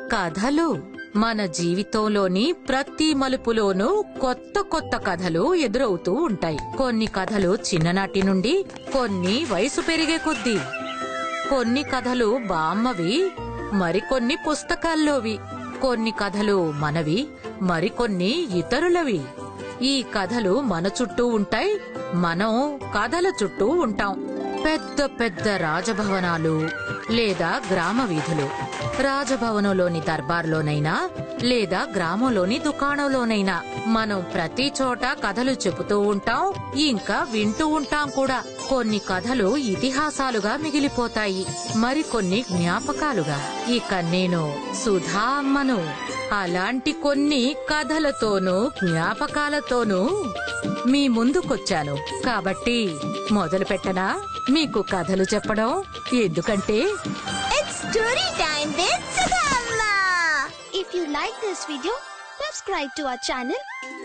కథలు మన జీవితంలోని ప్రతి మలుపులోనూ కొత్త కొత్త కథలు ఎదురవుతూ ఉంటాయి కొన్ని కథలు చిన్ననాటి నుండి కొన్ని వయసు పెరిగే కొద్దీ కొన్ని కథలు బామ్మవి మరికొన్ని పుస్తకాల్లోవి కొన్ని కథలు మనవి మరికొన్ని ఇతరులవి ఈ కథలు మన చుట్టూ ఉంటాయి మనం కథల చుట్టూ ఉంటాం పెద్ద పెద్ద రాజభవనాలు లేదా గ్రామ వీధులు రాజభవనంలోని దర్బార్లోనైనా లేదా గ్రామంలోని దుకాణంలోనైనా మనం ప్రతి చోట కథలు చెబుతూ ఉంటాం ఇంకా వింటూ ఉంటాం కూడా కొన్ని కథలు ఇతిహాసాలుగా మిగిలిపోతాయి మరికొన్ని జ్ఞాపకాలుగా ఇక నేను సుధా అమ్మను అలాంటి కొన్ని కథలతోనూ జ్ఞాపకాలతోనూ మీ ముందుకొచ్చాను కాబట్టి మొదలు పెట్టనా మీకు కథలు చెప్పడం ఎందుకంటే It's story time with Sudhamma! If you like this video, subscribe to our channel